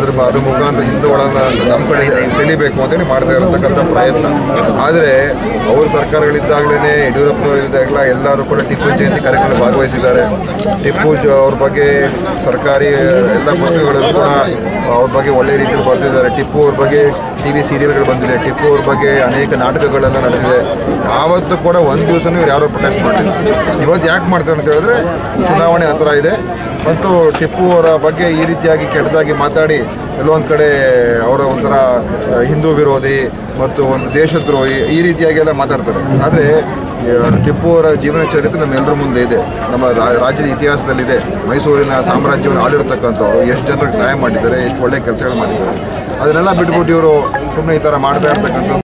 ಅದ್ರ ಅದ್ರ ಮುಖಾಂತರ ಹಿಂದೂಗಳನ್ನ ನಮ್ಮ ಕಡೆ ಸೆಳಿಬೇಕು ಅಂತೇಳಿ ಮಾಡ್ತಾ ಇರತಕ್ಕಂಥ ಪ್ರಯತ್ನ ಆದರೆ ಅವ್ರ ಸರ್ಕಾರಗಳಿದ್ದಾಗಲೇ ಯಡಿಯೂರಪ್ಪನವರಿದ್ದಾಗಲ ಎಲ್ಲರೂ ಕೂಡ ಟಿಪ್ಪು ಜಯಂತಿ ಕಾರ್ಯಕ್ರಮ ಭಾಗವಹಿಸಿದ್ದಾರೆ ಟಿಪ್ಪು ಜ- ಅವ್ರ ಬಗ್ಗೆ ಸರ್ಕಾರಿ ಎಲ್ಲ ಪುಸ್ತಕಗಳಲ್ಲೂ ಕೂಡ ಅವ್ರ ಬಗ್ಗೆ ಒಳ್ಳೆ ರೀತಿಯಲ್ಲಿ ಬರ್ತಿದ್ದಾರೆ ಟಿಪ್ಪು ಅವ್ರ ಬಗ್ಗೆ ಟಿ ವಿ ಸೀರಿಯಲ್ಗಳು ಬಂದಿದೆ ಟಿಪ್ಪು ಅವ್ರ ಬಗ್ಗೆ ಅನೇಕ ನಾಟಕಗಳೆಲ್ಲ ನಡೆದಿದೆ ಯಾವತ್ತೂ ಕೂಡ ಒಂದು ದಿವಸನೂ ಇವ್ರು ಯಾರೂ ಪ್ರೊಟೆಸ್ಟ್ ಮಾಡಿಲ್ಲ ಇವತ್ತು ಯಾಕೆ ಮಾಡ್ತಾರೆ ಅಂತ ಹೇಳಿದ್ರೆ ಚುನಾವಣೆ ಹತ್ರ ಇದೆ ಮತ್ತು ಟಿಪ್ಪು ಅವರ ಬಗ್ಗೆ ಈ ರೀತಿಯಾಗಿ ಕೆಟ್ಟದಾಗಿ ಮಾತಾಡಿ ಎಲ್ಲೊಂದು ಕಡೆ ಅವರ ಒಂಥರ ಆ, ಹಿಂದೂ ವಿರೋಧಿ ಮತ್ತು ಒಂದು ದೇಶದ್ರೋಹಿ ಈ ರೀತಿಯಾಗಿ ಎಲ್ಲ ಮಾತಾಡ್ತಾರೆ ಆದರೆ ಟಿಪ್ಪು ಅವರ ಜೀವನ ಚರಿತ್ರೆ ನಮ್ಮೆಲ್ಲರ ಮುಂದೆ ಇದೆ ನಮ್ಮ ರಾ- ರಾಜ್ಯದ ಇತಿಹಾಸದಲ್ಲಿದೆ ಮೈಸೂರಿನ ಸಾಮ್ರಾಜ್ಯವನ್ನು ಆಳಿರ್ತಕ್ಕಂಥವ್ರು ಎಷ್ಟು ಜನರಿಗೆ ಸಹಾಯ ಮಾಡಿದ್ದಾರೆ ಎಷ್ಟು ಒಳ್ಳೆ ಕೆಲಸಗಳು ಮಾಡಿದ್ದಾರೆ ಅದನ್ನೆಲ್ಲ ಬಿಟ್ಬಿಟ್ಟು ಇವರು ಸುಮ್ಮನೆ ಈ ಥರ ಮಾಡ್ತಾ ಇರ್ತಕ್ಕಂಥ